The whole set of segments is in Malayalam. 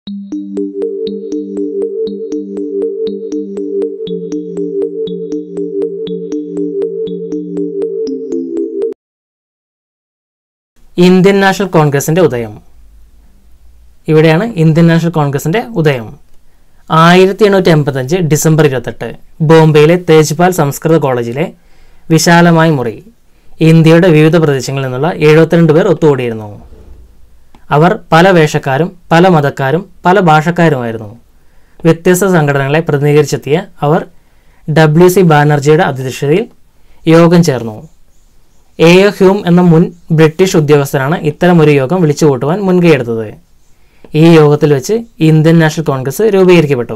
ഇന്ത്യൻ നാഷണൽ കോൺഗ്രസിന്റെ ഉദയം ഇവിടെയാണ് ഇന്ത്യൻ നാഷണൽ കോൺഗ്രസിന്റെ ഉദയം ആയിരത്തി എണ്ണൂറ്റി എൺപത്തഞ്ച് ഡിസംബർ ഇരുപത്തെട്ട് ബോംബെയിലെ തേജ്പാൽ സംസ്കൃത കോളേജിലെ വിശാലമായ മുറി ഇന്ത്യയുടെ വിവിധ പ്രദേശങ്ങളിൽ നിന്നുള്ള എഴുപത്തിരണ്ട് പേർ ഒത്തുകൂടിയിരുന്നു അവർ പല വേഷക്കാരും പല മതക്കാരും പല ഭാഷക്കാരുമായിരുന്നു വ്യത്യസ്ത സംഘടനകളെ പ്രതിനിധീകരിച്ചെത്തിയ അവർ ഡബ്ല്യു സി ബാനർജിയുടെ അധ്യക്ഷതയിൽ യോഗം ചേർന്നു എ എ ഹ്യൂം എന്ന മുൻ ബ്രിട്ടീഷ് ഉദ്യോഗസ്ഥനാണ് ഇത്തരമൊരു യോഗം വിളിച്ചുകൂട്ടുവാൻ മുൻകൈയെടുത്തത് ഈ യോഗത്തിൽ വെച്ച് ഇന്ത്യൻ നാഷണൽ കോൺഗ്രസ് രൂപീകരിക്കപ്പെട്ടു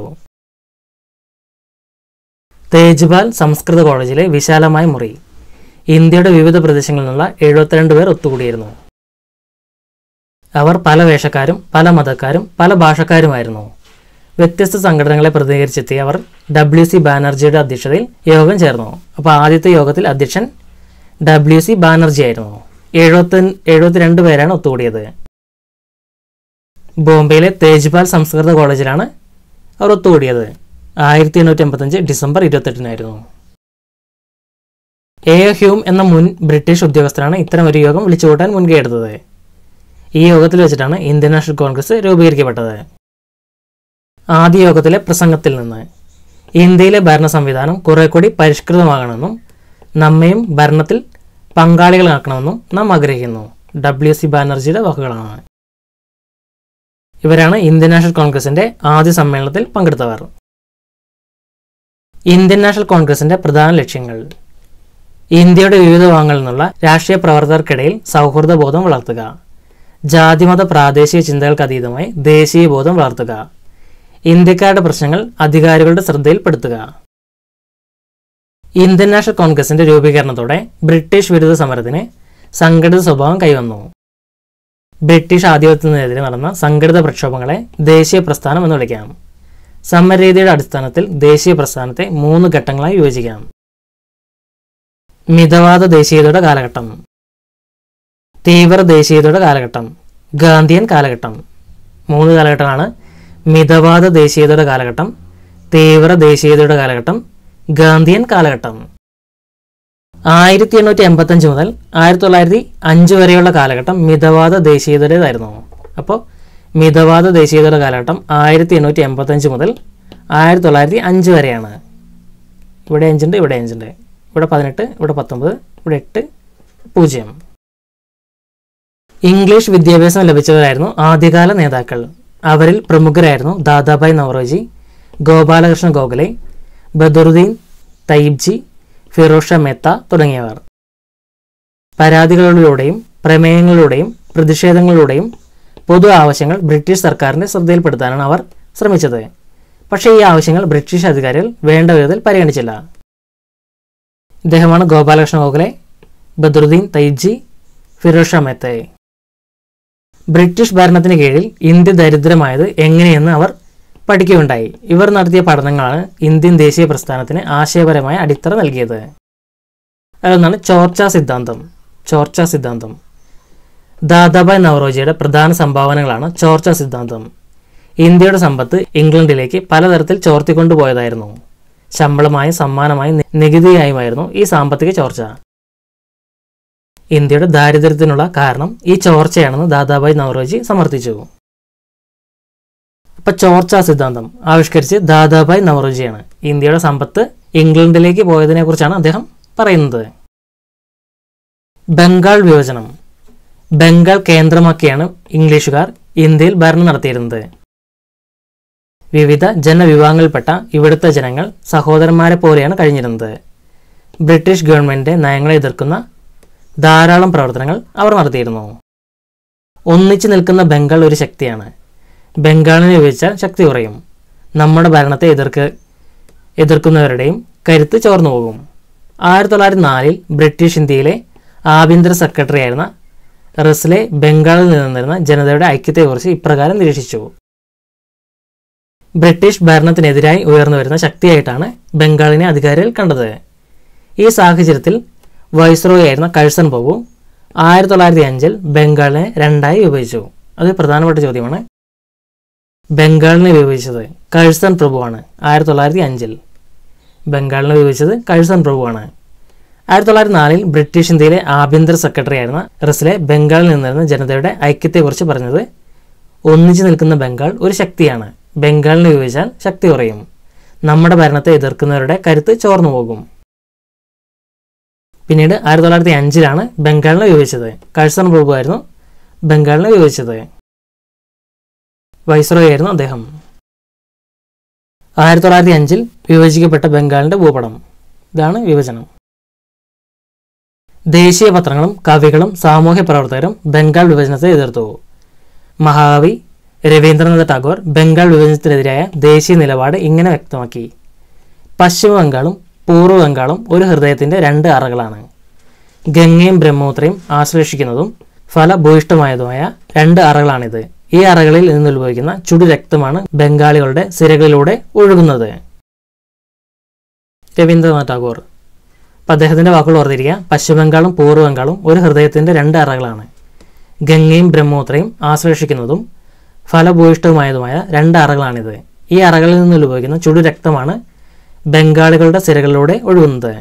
തേജ്പാൽ സംസ്കൃത കോളേജിലെ വിശാലമായ മുറി ഇന്ത്യയുടെ വിവിധ പ്രദേശങ്ങളിൽ നിന്നുള്ള എഴുപത്തിരണ്ട് പേർ ഒത്തുകൂടിയിരുന്നു അവർ പല വേഷക്കാരും പല മതക്കാരും പല ഭാഷക്കാരുമായിരുന്നു വ്യത്യസ്ത സംഘടനകളെ പ്രതിനിധീകരിച്ചെത്തിയ അവർ ഡബ്ല്യു സി ബാനർജിയുടെ അധ്യക്ഷതയിൽ യോഗം ചേർന്നു അപ്പോൾ ആദ്യത്തെ യോഗത്തിൽ അധ്യക്ഷൻ ഡബ്ല്യു സി ബാനർജി ആയിരുന്നു എഴുപത്തി എഴുപത്തിരണ്ട് പേരാണ് ഒത്തുകൂടിയത് ബോംബെയിലെ തേജ്പാൽ സംസ്കൃത കോളേജിലാണ് അവർ ഒത്തുകൂടിയത് ആയിരത്തി എണ്ണൂറ്റി എൺപത്തഞ്ച് ഡിസംബർ ഇരുപത്തെട്ടിനായിരുന്നു എ എ ഹ്യൂം എന്ന മുൻ ബ്രിട്ടീഷ് ഉദ്യോഗസ്ഥനാണ് ഇത്തരം ഒരു യോഗം വിളിച്ചുകൂട്ടാൻ മുൻകൈയെടുത്തത് ഈ യോഗത്തിൽ വെച്ചിട്ടാണ് ഇന്ത്യൻ നാഷണൽ കോൺഗ്രസ് രൂപീകരിക്കപ്പെട്ടത് ആദ്യ യോഗത്തിലെ പ്രസംഗത്തിൽ നിന്ന് ഇന്ത്യയിലെ ഭരണ സംവിധാനം കുറെ കൂടി പരിഷ്കൃതമാകണമെന്നും നമ്മയും ഭരണത്തിൽ പങ്കാളികളാക്കണമെന്നും നാം ആഗ്രഹിക്കുന്നു ഡബ്ല്യു സി ബാനർജിയുടെ വാക്കുകളാണ് ഇവരാണ് ഇന്ത്യൻ നാഷണൽ കോൺഗ്രസിന്റെ ആദ്യ സമ്മേളനത്തിൽ പങ്കെടുത്തവർ ഇന്ത്യൻ നാഷണൽ കോൺഗ്രസിന്റെ പ്രധാന ലക്ഷ്യങ്ങൾ ഇന്ത്യയുടെ വിവിധ ഭാഗങ്ങളിൽ നിന്നുള്ള രാഷ്ട്രീയ പ്രവർത്തകർക്കിടയിൽ സൗഹൃദ ബോധം വളർത്തുക ജാതിമത പ്രാദേശിക ചിന്തകൾക്ക് അതീതമായി ദേശീയ ബോധം വളർത്തുക ഇന്ത്യക്കാരുടെ പ്രശ്നങ്ങൾ അധികാരികളുടെ ശ്രദ്ധയിൽപ്പെടുത്തുക ഇന്ത്യൻ നാഷണൽ കോൺഗ്രസിന്റെ രൂപീകരണത്തോടെ ബ്രിട്ടീഷ് വിരുദ്ധ സമരത്തിന് സംഘടിത സ്വഭാവം കൈവന്നു ബ്രിട്ടീഷ് ആധിപത്യത്തിനെതിരെ നടന്ന സംഘടിത പ്രക്ഷോഭങ്ങളെ ദേശീയ പ്രസ്ഥാനം എന്ന് വിളിക്കാം സമരരീതിയുടെ അടിസ്ഥാനത്തിൽ ദേശീയ പ്രസ്ഥാനത്തെ മൂന്ന് ഘട്ടങ്ങളായി വിഭജിക്കാം മിതവാദ ദേശീയതയുടെ കാലഘട്ടം തീവ്ര ദേശീയതയുടെ കാലഘട്ടം ഗാന്ധിയൻ കാലഘട്ടം മൂന്ന് കാലഘട്ടമാണ് മിതവാദ ദേശീയതയുടെ കാലഘട്ടം തീവ്ര ദേശീയതയുടെ കാലഘട്ടം ഗാന്ധിയൻ കാലഘട്ടം ആയിരത്തി എണ്ണൂറ്റി എൺപത്തഞ്ച് മുതൽ ആയിരത്തി തൊള്ളായിരത്തി അഞ്ച് വരെയുള്ള കാലഘട്ടം മിതവാദ ദേശീയതയുടേതായിരുന്നു അപ്പോൾ മിതവാദ ദേശീയതയുടെ കാലഘട്ടം ആയിരത്തി എണ്ണൂറ്റി എൺപത്തഞ്ച് മുതൽ ആയിരത്തി തൊള്ളായിരത്തി അഞ്ച് വരെയാണ് ഇവിടെ അഞ്ചുണ്ട് ഇവിടെ അഞ്ചുണ്ട് ഇവിടെ പതിനെട്ട് ഇവിടെ പത്തൊമ്പത് ഇവിടെ എട്ട് പൂജ്യം ഇംഗ്ലീഷ് വിദ്യാഭ്യാസം ലഭിച്ചവരായിരുന്നു ആദ്യകാല നേതാക്കൾ അവരിൽ പ്രമുഖരായിരുന്നു ദാദാഭായ് നവറോജി ഗോപാലകൃഷ്ണ ഗോഖലെ ബദറുദ്ദീൻ തയ്യിബ്ജി ഫിറോഷ മെത്ത തുടങ്ങിയവർ പരാതികളിലൂടെയും പ്രമേയങ്ങളിലൂടെയും പ്രതിഷേധങ്ങളിലൂടെയും പൊതു ആവശ്യങ്ങൾ ബ്രിട്ടീഷ് സർക്കാരിൻ്റെ ശ്രദ്ധയിൽപ്പെടുത്താനാണ് അവർ ശ്രമിച്ചത് പക്ഷേ ഈ ആവശ്യങ്ങൾ ബ്രിട്ടീഷ് അധികാരികൾ വേണ്ട വിധത്തിൽ പരിഗണിച്ചില്ല ഇദ്ദേഹമാണ് ഗോപാലകൃഷ്ണ ഗോഖലെ ബദറുദ്ദീൻ തയ്യിബ്ജി ഫിറോഷ മെത്തെ ബ്രിട്ടീഷ് ഭരണത്തിന് കീഴിൽ ഇന്ത്യ ദരിദ്രമായത് എങ്ങനെയെന്ന് അവർ പഠിക്കുകയുണ്ടായി ഇവർ നടത്തിയ പഠനങ്ങളാണ് ഇന്ത്യൻ ദേശീയ പ്രസ്ഥാനത്തിന് ആശയപരമായ അടിത്തറ നൽകിയത് അതൊന്നാണ് ചോർച്ച സിദ്ധാന്തം ചോർച്ച സിദ്ധാന്തം ദാദാഭായ് നവറോജിയുടെ പ്രധാന സംഭാവനകളാണ് ചോർച്ച സിദ്ധാന്തം ഇന്ത്യയുടെ സമ്പത്ത് ഇംഗ്ലണ്ടിലേക്ക് പലതരത്തിൽ ചോർത്തിക്കൊണ്ടുപോയതായിരുന്നു ശമ്പളമായും സമ്മാനമായും നി- നികുതിയായുമായിരുന്നു ഈ സാമ്പത്തിക ചോർച്ച ഇന്ത്യയുടെ ദാരിദ്ര്യത്തിനുള്ള കാരണം ഈ ചോർച്ചയാണെന്ന് ദാദാഭായ് നവറോജി സമർത്ഥിച്ചു അപ്പൊ ചോർച്ച സിദ്ധാന്തം ആവിഷ്കരിച്ച് ദാദാഭായ് നവറോജിയാണ് ഇന്ത്യയുടെ സമ്പത്ത് ഇംഗ്ലണ്ടിലേക്ക് പോയതിനെ കുറിച്ചാണ് അദ്ദേഹം പറയുന്നത് ബംഗാൾ വിഭജനം ബംഗാൾ കേന്ദ്രമാക്കിയാണ് ഇംഗ്ലീഷുകാർ ഇന്ത്യയിൽ ഭരണം നടത്തിയിരുന്നത് വിവിധ ജനവിഭാഗങ്ങളിൽപ്പെട്ട ഇവിടുത്തെ ജനങ്ങൾ സഹോദരന്മാരെ പോലെയാണ് കഴിഞ്ഞിരുന്നത് ബ്രിട്ടീഷ് ഗവൺമെന്റിന്റെ നയങ്ങളെ എതിർക്കുന്ന ധാരാളം പ്രവർത്തനങ്ങൾ അവർ നടത്തിയിരുന്നു ഒന്നിച്ചു നിൽക്കുന്ന ബംഗാൾ ഒരു ശക്തിയാണ് ബംഗാളിനെ വിഭജിച്ചാൽ ശക്തി കുറയും നമ്മുടെ ഭരണത്തെ എതിർക്ക് എതിർക്കുന്നവരുടെയും കരുത്ത് ചോർന്നു പോകും ആയിരത്തി തൊള്ളായിരത്തി നാലിൽ ബ്രിട്ടീഷ് ഇന്ത്യയിലെ ആഭ്യന്തര സെക്രട്ടറി ആയിരുന്ന റസ്ലെ ബംഗാളിൽ നിന്നിരുന്ന ജനതയുടെ ഐക്യത്തെക്കുറിച്ച് ഇപ്രകാരം നിരീക്ഷിച്ചു ബ്രിട്ടീഷ് ഭരണത്തിനെതിരായി ഉയർന്നു വരുന്ന ശക്തിയായിട്ടാണ് ബംഗാളിനെ അധികാരികൾ കണ്ടത് ഈ സാഹചര്യത്തിൽ വൈസ്രോയി ആയിരുന്ന കഴ്സൺ ബാബു ആയിരത്തി തൊള്ളായിരത്തി അഞ്ചിൽ ബംഗാളിനെ രണ്ടായി വിഭജിച്ചു അത് പ്രധാനപ്പെട്ട ചോദ്യമാണ് ബംഗാളിനെ വിഭജിച്ചത് കഴ്സൺ പ്രഭുവാണ് ആയിരത്തി തൊള്ളായിരത്തി അഞ്ചിൽ ബംഗാളിനെ വിഭജിച്ചത് കഴ്സൺ പ്രഭുവാണ് ആയിരത്തി തൊള്ളായിരത്തി നാലിൽ ബ്രിട്ടീഷ് ഇന്ത്യയിലെ ആഭ്യന്തര സെക്രട്ടറി ആയിരുന്ന റസ്ലെ ബംഗാളിൽ നിന്നിരുന്ന ജനതയുടെ ഐക്യത്തെക്കുറിച്ച് പറഞ്ഞത് ഒന്നിച്ചു നിൽക്കുന്ന ബംഗാൾ ഒരു ശക്തിയാണ് ബംഗാളിനെ വിഭജിച്ചാൽ ശക്തി കുറയും നമ്മുടെ ഭരണത്തെ എതിർക്കുന്നവരുടെ കരുത്ത് ചോർന്നു പോകും പിന്നീട് ആയിരത്തി തൊള്ളായിരത്തി അഞ്ചിലാണ് ബംഗാളിനെ വിഭജിച്ചത് കഴ്സൺ പ്രഭു ആയിരുന്നു ബംഗാളിനെ വിഭജിച്ചത് വൈസ്രോയി ആയിരുന്നു അദ്ദേഹം ആയിരത്തി തൊള്ളായിരത്തി അഞ്ചിൽ വിഭജിക്കപ്പെട്ട ബംഗാളിന്റെ ഭൂപടം ഇതാണ് വിഭജനം ദേശീയ പത്രങ്ങളും കവികളും സാമൂഹ്യ പ്രവർത്തകരും ബംഗാൾ വിഭജനത്തെ എതിർത്തു മഹാകവി രവീന്ദ്രനാഥ് ടാഗോർ ബംഗാൾ വിഭജനത്തിനെതിരായ ദേശീയ നിലപാട് ഇങ്ങനെ വ്യക്തമാക്കി പശ്ചിമ ബംഗാളും പൂർവ്വ ബംഗാളും ഒരു ഹൃദയത്തിന്റെ രണ്ട് അറകളാണ് ഗംഗയും ബ്രഹ്മപുത്രയും ആശ്ലേഷിക്കുന്നതും ഫലഭൂയിഷ്ടമായതുമായ രണ്ട് അറകളാണിത് ഈ അറകളിൽ നിന്ന് ഉത്ഭവിക്കുന്ന ചുടു രക്തമാണ് ബംഗാളികളുടെ സിരകളിലൂടെ ഒഴുകുന്നത് രവീന്ദ്രനാഥ് ടാഗോർ അപ്പം അദ്ദേഹത്തിൻ്റെ വാക്കുകൾ ഓർത്തിരിക്കുക പശ്ചിമബംഗാളും പൂർവ്വ ബംഗാളും ഒരു ഹൃദയത്തിൻ്റെ രണ്ട് അറകളാണ് ഗംഗയും ബ്രഹ്മപുത്രയും ആശ്ലേഷിക്കുന്നതും ഫലഭൂയിഷ്ടവുമായതുമായ രണ്ട് അറകളാണിത് ഈ അറകളിൽ നിന്ന് ഉത്ഭവിക്കുന്ന ചുടു രക്തമാണ് ബംഗാളികളുടെ സിരകളിലൂടെ ഒഴുകുന്നത്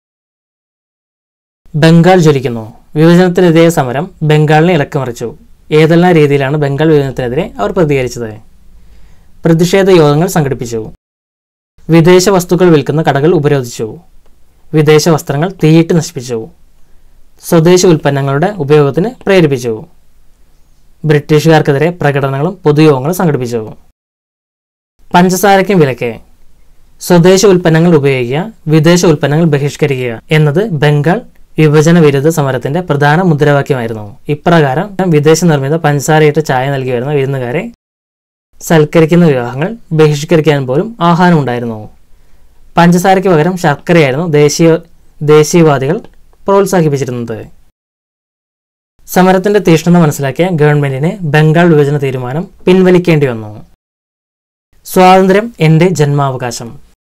ബംഗാൾ ജ്വലിക്കുന്നു വിഭജനത്തിനെതിരെ സമരം ബംഗാളിനെ ഇളക്കിമറിച്ചു ഏതെല്ലാം രീതിയിലാണ് ബംഗാൾ വിഭജനത്തിനെതിരെ അവർ പ്രതികരിച്ചത് പ്രതിഷേധ യോഗങ്ങൾ സംഘടിപ്പിച്ചു വിദേശ വസ്തുക്കൾ വിൽക്കുന്ന കടകൾ ഉപരോധിച്ചു വിദേശ വസ്ത്രങ്ങൾ തീയിട്ട് നശിപ്പിച്ചു സ്വദേശി ഉൽപ്പന്നങ്ങളുടെ ഉപയോഗത്തിന് പ്രേരിപ്പിച്ചു ബ്രിട്ടീഷുകാർക്കെതിരെ പ്രകടനങ്ങളും പൊതുയോഗങ്ങളും സംഘടിപ്പിച്ചു പഞ്ചസാരയ്ക്കും വിലക്ക് സ്വദേശ ഉൽപ്പന്നങ്ങൾ ഉപയോഗിക്കുക വിദേശ ഉൽപ്പന്നങ്ങൾ ബഹിഷ്കരിക്കുക എന്നത് ബംഗാൾ വിഭജന വിരുദ്ധ സമരത്തിന്റെ പ്രധാന മുദ്രാവാക്യമായിരുന്നു ഇപ്രകാരം വിദേശ നിർമ്മിത പഞ്ചസാരയിട്ട് ചായ നൽകി വരുന്ന വിരുന്നുകാരെ സൽക്കരിക്കുന്ന വിവാഹങ്ങൾ ബഹിഷ്കരിക്കാൻ പോലും ആഹ്വാനമുണ്ടായിരുന്നു പഞ്ചസാരയ്ക്ക് പകരം ശർക്കരയായിരുന്നു ദേശീയ ദേശീയവാദികൾ പ്രോത്സാഹിപ്പിച്ചിരുന്നത് സമരത്തിന്റെ തീഷ്ണത മനസ്സിലാക്കിയ ഗവൺമെന്റിന് ബംഗാൾ വിഭജന തീരുമാനം പിൻവലിക്കേണ്ടി വന്നു സ്വാതന്ത്ര്യം എന്റെ ജന്മാവകാശം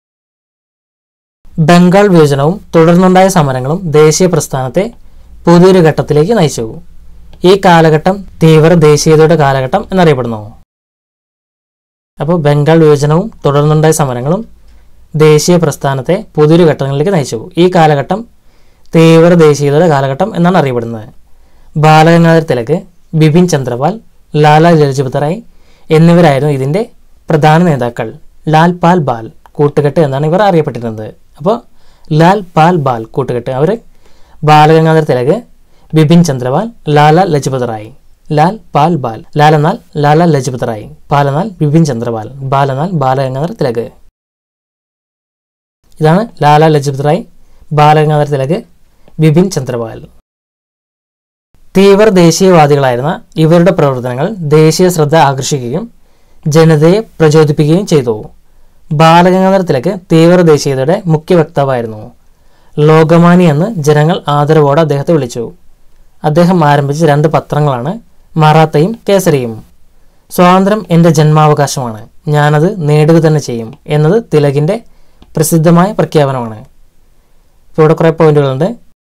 ബംഗാൾ വിഭജനവും തുടർന്നുണ്ടായ സമരങ്ങളും ദേശീയ പ്രസ്ഥാനത്തെ പുതിയൊരു ഘട്ടത്തിലേക്ക് നയിച്ചു ഈ കാലഘട്ടം തീവ്ര ദേശീയതയുടെ കാലഘട്ടം എന്നറിയപ്പെടുന്നു അപ്പോൾ ബംഗാൾ വിഭജനവും തുടർന്നുണ്ടായ സമരങ്ങളും ദേശീയ പ്രസ്ഥാനത്തെ പുതിയൊരു ഘട്ടങ്ങളിലേക്ക് നയിച്ചു ഈ കാലഘട്ടം തീവ്ര ദേശീയതയുടെ കാലഘട്ടം എന്നാണ് അറിയപ്പെടുന്നത് ബാലഗംഗാധർ തിലക് ബിപിൻ ചന്ദ്രപാൽ ലാല ലജ്പത് റായ് എന്നിവരായിരുന്നു ഇതിൻ്റെ പ്രധാന നേതാക്കൾ ലാൽ പാൽ ബാൽ കൂട്ടുകെട്ട് എന്നാണ് ഇവർ അറിയപ്പെട്ടിരുന്നത് അപ്പോൾ ലാൽ പാൽ ബാൽ കൂട്ടുകെട്ട് അവർ ബാലഗംഗാധർ തിലക് ബിപിൻ ചന്ദ്രപാൽ ലാല ലജ്പത് റായ് ലാൽ പാൽ ബാൽ ലാൽ എന്നാൽ ലാല ലജ്പത് റായ് പാൽ എന്നാൽ ബിപിൻ ചന്ദ്രപാൽ ബാൽ എന്നാൽ ബാലഗംഗാധർ തിലക് ഇതാണ് ലാല ലജ്പത് റായ് ബാലഗംഗാധർ തിലക് ബിപിൻ ചന്ദ്രപാൽ തീവ്ര ദേശീയവാദികളായിരുന്ന ഇവരുടെ പ്രവർത്തനങ്ങൾ ദേശീയ ശ്രദ്ധ ആകർഷിക്കുകയും ജനതയെ പ്രചോദിപ്പിക്കുകയും ചെയ്തു ബാലഗംഗാധർ തിലക് തീവ്ര ദേശീയതയുടെ മുഖ്യ വക്താവായിരുന്നു ലോകമാനി എന്ന് ജനങ്ങൾ ആദരവോടെ അദ്ദേഹത്തെ വിളിച്ചു അദ്ദേഹം ആരംഭിച്ച രണ്ട് പത്രങ്ങളാണ് മറാത്തയും കേസരിയും സ്വാതന്ത്ര്യം എൻ്റെ ജന്മാവകാശമാണ് ഞാനത് നേടുക തന്നെ ചെയ്യും എന്നത് തിലകിൻ്റെ പ്രസിദ്ധമായ പ്രഖ്യാപനമാണ് ഇപ്പോൾ ഇവിടെ കുറേ പോയിന്റുകളുണ്ട്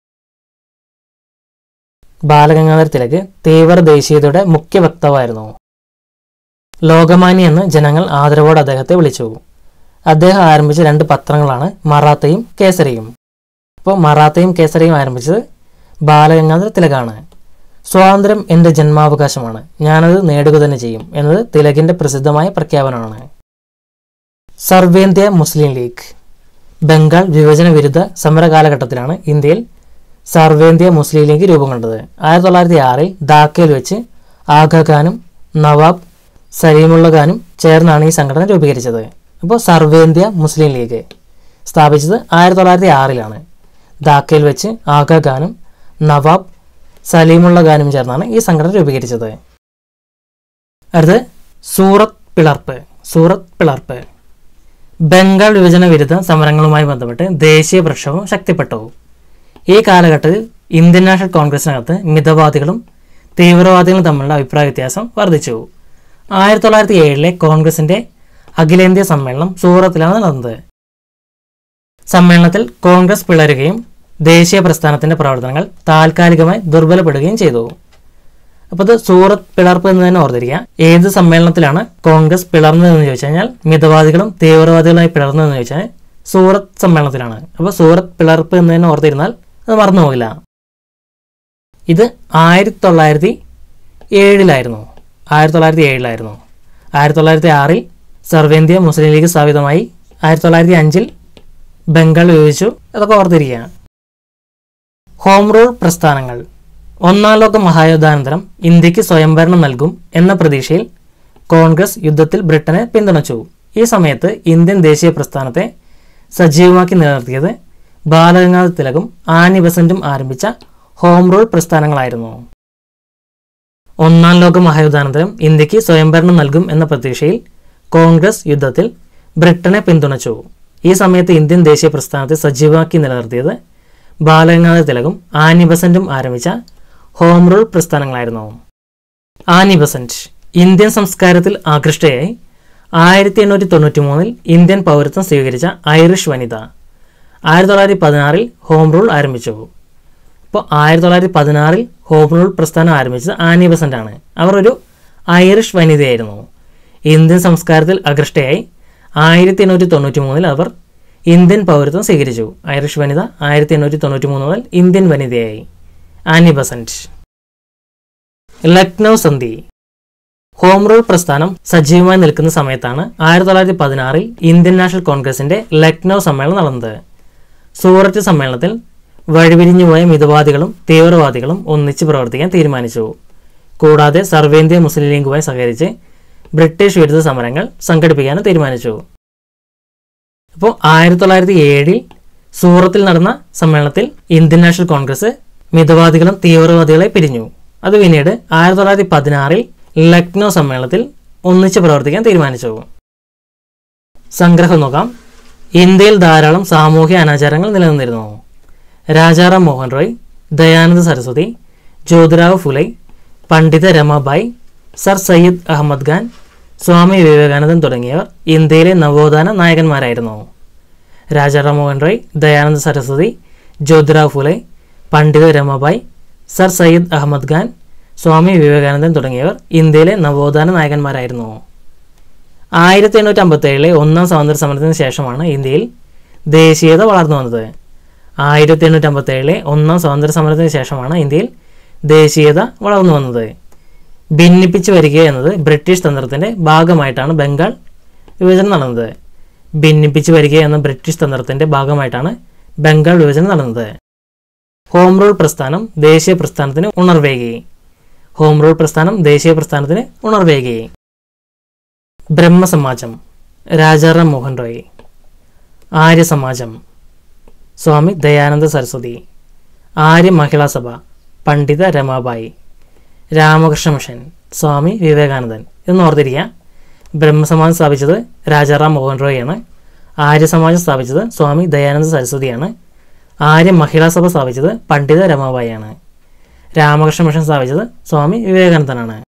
ബാലഗംഗാധർ തിലക് തീവ്ര ദേശീയതയുടെ മുഖ്യ വക്താവായിരുന്നു ലോകമാന്യ എന്ന് ജനങ്ങൾ ആദരവോടെ അദ്ദേഹത്തെ വിളിച്ചു അദ്ദേഹം ആരംഭിച്ച രണ്ട് പത്രങ്ങളാണ് മറാത്തയും കേസരിയും അപ്പോൾ മറാത്തയും കേസരിയും ആരംഭിച്ചത് ബാലഗംഗാധർ തിലകാണ് സ്വാതന്ത്ര്യം എൻ്റെ ജന്മാവകാശമാണ് ഞാനത് നേടുക തന്നെ ചെയ്യും എന്നത് തിലകിൻ്റെ പ്രസിദ്ധമായ പ്രഖ്യാപനമാണ് സർവേന്ത്യ മുസ്ലിം ലീഗ് ബംഗാൾ വിഭജന വിരുദ്ധ സമര കാലഘട്ടത്തിലാണ് ഇന്ത്യയിൽ സർവേന്ത്യ മുസ്ലിം ലീഗ് രൂപം കൊണ്ടത് ആയിരത്തി തൊള്ളായിരത്തി ആറിൽ ധാക്കയിൽ വെച്ച് ആഗ ഖാനും നവാബ് സലീമുള്ള ഖാനും ചേർന്നാണ് ഈ സംഘടന രൂപീകരിച്ചത് അപ്പോൾ സർവേന്ത്യ മുസ്ലിം ലീഗ് സ്ഥാപിച്ചത് ആയിരത്തി തൊള്ളായിരത്തി ആറിലാണ് ധാക്കയിൽ വെച്ച് ആഗ ഖാനും നവാബ് സലീമുള്ള ഖാനും ചേർന്നാണ് ഈ സംഘടന രൂപീകരിച്ചത് അടുത്ത് സൂറത്ത് പിളർപ്പ് സൂറത്ത് പിളർപ്പ് ബംഗാൾ വിഭജന വിരുദ്ധ സമരങ്ങളുമായി ബന്ധപ്പെട്ട് ദേശീയ പ്രക്ഷോഭം ശക്തിപ്പെട്ടു ഈ കാലഘട്ടത്തിൽ ഇന്ത്യൻ നാഷണൽ കോൺഗ്രസിനകത്ത് മിതവാദികളും തീവ്രവാദികളും തമ്മിലുള്ള അഭിപ്രായ വ്യത്യാസം വർദ്ധിച്ചു ആയിരത്തി തൊള്ളായിരത്തി ഏഴിലെ കോൺഗ്രസിന്റെ അഖിലേന്ത്യാ സമ്മേളനം സൂറത്തിലാണ് നടന്നത് സമ്മേളനത്തിൽ കോൺഗ്രസ് പിളരുകയും ദേശീയ പ്രസ്ഥാനത്തിന്റെ പ്രവർത്തനങ്ങൾ താൽക്കാലികമായി ദുർബലപ്പെടുകയും ചെയ്തു അപ്പോൾ ഇത് സൂറത്ത് പിളർപ്പ് എന്ന് തന്നെ ഓർത്തിരിക്കുക ഏത് സമ്മേളനത്തിലാണ് കോൺഗ്രസ് പിളർന്നതെന്ന് ചോദിച്ചു കഴിഞ്ഞാൽ മിതവാദികളും തീവ്രവാദികളുമായി പിളർന്നതെന്ന് ചോദിച്ചാൽ സൂറത്ത് സമ്മേളനത്തിലാണ് അപ്പോൾ സൂറത്ത് പിളർപ്പ് എന്ന് തന്നെ ഓർത്തിരുന്നാൽ അത് മറന്നു പോകില്ല ഇത് ആയിരത്തി തൊള്ളായിരത്തി ഏഴിലായിരുന്നു ആയിരത്തി തൊള്ളായിരത്തി ഏഴിലായിരുന്നു ആയിരത്തി തൊള്ളായിരത്തി ആറിൽ സർവേന്ത്യ മുസ്ലിം ലീഗ് സ്ഥാപിതമായി ആയിരത്തി തൊള്ളായിരത്തി അഞ്ചിൽ ബംഗാൾ വിഭജിച്ചു അതൊക്കെ ഓർത്തിരിക്കുക ഹോം റൂൾ പ്രസ്ഥാനങ്ങൾ ഒന്നാം ലോക മഹായുദ്ധാനന്തരം ഇന്ത്യക്ക് സ്വയംഭരണം നൽകും എന്ന പ്രതീക്ഷയിൽ കോൺഗ്രസ് യുദ്ധത്തിൽ ബ്രിട്ടനെ പിന്തുണച്ചു ഈ സമയത്ത് ഇന്ത്യൻ ദേശീയ പ്രസ്ഥാനത്തെ സജീവമാക്കി നിലനിർത്തിയത് ബാലഗംഗാധര തിലകും ആനി ബസന്റും ആരംഭിച്ച ഹോം റൂൾ പ്രസ്ഥാനങ്ങളായിരുന്നു ഒന്നാം ലോക മഹായുദ്ധാനന്തരം ഇന്ത്യക്ക് സ്വയംഭരണം നൽകും എന്ന പ്രതീക്ഷയിൽ കോൺഗ്രസ് യുദ്ധത്തിൽ ബ്രിട്ടനെ പിന്തുണച്ചു ഈ സമയത്ത് ഇന്ത്യൻ ദേശീയ പ്രസ്ഥാനത്തെ സജീവമാക്കി നിലനിർത്തിയത് ബാലഗംഗാധര തിലകും ആനി ബസന്റും ആരംഭിച്ച ഹോം റൂൾ പ്രസ്ഥാനങ്ങളായിരുന്നു ആനി ബസന്റ് ഇന്ത്യൻ സംസ്കാരത്തിൽ ആകൃഷ്ടയായി ആയിരത്തി എണ്ണൂറ്റി തൊണ്ണൂറ്റി മൂന്നിൽ ഇന്ത്യൻ പൗരത്വം സ്വീകരിച്ച ഐറിഷ് വനിത ആയിരത്തി തൊള്ളായിരത്തി പതിനാറിൽ ഹോം റൂൾ ആരംഭിച്ചു അപ്പോൾ ആയിരത്തി തൊള്ളായിരത്തി പതിനാറിൽ ഹോം റൂൾ പ്രസ്ഥാനം ആരംഭിച്ചത് ആനി ബസന്റ് ആണ് അവർ ഒരു ഐറിഷ് വനിതയായിരുന്നു ഇന്ത്യൻ സംസ്കാരത്തിൽ ആകൃഷ്ടയായി ആയിരത്തി എണ്ണൂറ്റി തൊണ്ണൂറ്റി മൂന്നിൽ അവർ ഇന്ത്യൻ പൗരത്വം സ്വീകരിച്ചു ഐറിഷ് വനിത ആയിരത്തി എണ്ണൂറ്റി തൊണ്ണൂറ്റി മൂന്ന് മുതൽ ഇന്ത്യൻ വനിതയായി ആനി ബസന്റ് ലക്നൗ സന്ധി ഹോം റൂൾ പ്രസ്ഥാനം സജീവമായി നിൽക്കുന്ന സമയത്താണ് ആയിരത്തി തൊള്ളായിരത്തി പതിനാറിൽ ഇന്ത്യൻ നാഷണൽ കോൺഗ്രസിന്റെ ലക്നൗ സമ്മേളനം നടന്നത് സൂററ്റ് സമ്മേളനത്തിൽ വഴിപിരിഞ്ഞുപോയ മിതവാദികളും തീവ്രവാദികളും ഒന്നിച്ച് പ്രവർത്തിക്കാൻ തീരുമാനിച്ചു കൂടാതെ സർവേന്ത്യ മുസ്ലിം ലീഗുമായി സഹകരിച്ച് ബ്രിട്ടീഷ് വിരുദ്ധ സമരങ്ങൾ സംഘടിപ്പിക്കാനും തീരുമാനിച്ചു അപ്പോൾ ആയിരത്തി തൊള്ളായിരത്തി ഏഴിൽ സൂറത്തിൽ നടന്ന സമ്മേളനത്തിൽ ഇന്ത്യൻ നാഷണൽ കോൺഗ്രസ് മിതവാദികളും തീവ്രവാദികളെ പിരിഞ്ഞു അത് പിന്നീട് ആയിരത്തി തൊള്ളായിരത്തി പതിനാറിൽ ലക്നൗ സമ്മേളനത്തിൽ ഒന്നിച്ച് പ്രവർത്തിക്കാൻ തീരുമാനിച്ചു സംഗ്രഹം നോക്കാം ഇന്ത്യയിൽ ധാരാളം സാമൂഹ്യ അനാചാരങ്ങൾ നിലനിന്നിരുന്നു രാജാറാം മോഹൻ റോയ് ദയാനന്ദ സരസ്വതി ജ്യോതിറാവ് ഫുലെ പണ്ഡിത രമാബായ് സർ സയ്യിദ് അഹമ്മദ് ഖാൻ സ്വാമി വിവേകാനന്ദൻ തുടങ്ങിയവർ ഇന്ത്യയിലെ നവോത്ഥാന നായകന്മാരായിരുന്നു രാജാറാം മോഹൻ റോയ് ദയാനന്ദ സരസ്വതി ജ്യോതിറാവ് ഫുലെ പണ്ഡിത രമാബായ് സർ സയ്യിദ് അഹമ്മദ് ഖാൻ സ്വാമി വിവേകാനന്ദൻ തുടങ്ങിയവർ ഇന്ത്യയിലെ നവോത്ഥാന നായകന്മാരായിരുന്നു ആയിരത്തി എണ്ണൂറ്റി അമ്പത്തി ഏഴിലെ ഒന്നാം സ്വാതന്ത്ര്യ സമരത്തിന് ശേഷമാണ് ഇന്ത്യയിൽ ദേശീയത വളർന്നു വന്നത് ആയിരത്തി എണ്ണൂറ്റി അമ്പത്തി ഏഴിലെ ഒന്നാം സ്വാതന്ത്ര്യ സമരത്തിന് ശേഷമാണ് ഇന്ത്യയിൽ ദേശീയത വളർന്നു വന്നത് ഭിന്നിപ്പിച്ച് വരിക എന്നത് ബ്രിട്ടീഷ് തന്ത്രത്തിൻ്റെ ഭാഗമായിട്ടാണ് ബംഗാൾ വിഭജനം നടന്നത് ഭിന്നിപ്പിച്ച് വരിക എന്ന ബ്രിട്ടീഷ് തന്ത്രത്തിൻ്റെ ഭാഗമായിട്ടാണ് ബംഗാൾ വിഭജനം നടന്നത് ഹോം റൂൾ പ്രസ്ഥാനം ദേശീയ പ്രസ്ഥാനത്തിന് ഉണർവേകി ഹോം റൂൾ പ്രസ്ഥാനം ദേശീയ പ്രസ്ഥാനത്തിന് ഉണർവേകി ബ്രഹ്മസമാജം രാജാറാം മോഹൻ റോയ് ആര്യസമാജം സ്വാമി ദയാനന്ദ സരസ്വതി ആര്യ മഹിളാ സഭ പണ്ഡിത രമാബായി രാമകൃഷ്ണ മിഷൻ സ്വാമി വിവേകാനന്ദൻ ഇതൊന്ന് ഓർത്തിരിക്കുക ബ്രഹ്മസമാജം സ്ഥാപിച്ചത് രാജാറാം മോഹൻ റോയാണ് ആര്യസമാജം സ്ഥാപിച്ചത് സ്വാമി ദയാനന്ദ സരസ്വതിയാണ് ആര്യ മഹിളാ സഭ സ്ഥാപിച്ചത് പണ്ഡിത രമാബായിയാണ് രാമകൃഷ്ണ മിഷൻ സ്ഥാപിച്ചത് സ്വാമി വിവേകാനന്ദനാണ്